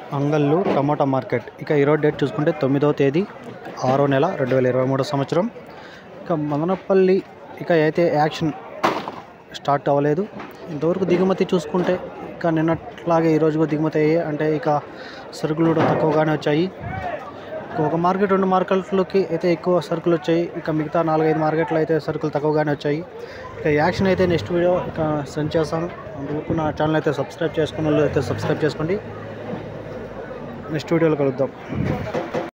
అంగళ్ళు tomato market ఇక ఈరోజు డేట్ చూసుకుంటే తొమ్మిదవ తేదీ ఆరో నెల రెండు వేల ఇరవై మూడో సంవత్సరం ఇక మదనపల్లి ఇక అయితే యాక్షన్ స్టార్ట్ అవ్వలేదు ఇంతవరకు దిగుమతి చూసుకుంటే ఇక నిన్నట్లాగే ఈరోజు కూడా దిగుమతి అయ్యాయి అంటే ఇక సరుకులు కూడా తక్కువగానే వచ్చాయి ఇక ఒక మార్కెట్ రెండు మార్కెట్లకి అయితే ఎక్కువ సరుకులు వచ్చాయి ఇక మిగతా నాలుగైదు మార్కెట్లు అయితే సరుకులు తక్కువగానే వచ్చాయి ఇక యాక్షన్ అయితే నెక్స్ట్ వీడియో ఇక సెండ్ చేస్తాను అందుకు నా ఛానల్ అయితే సబ్స్క్రైబ్ చేసుకున్న వాళ్ళు అయితే సబ్స్క్రైబ్ చేసుకోండి నెక్స్ట్ వీడియోలో కలుద్దాం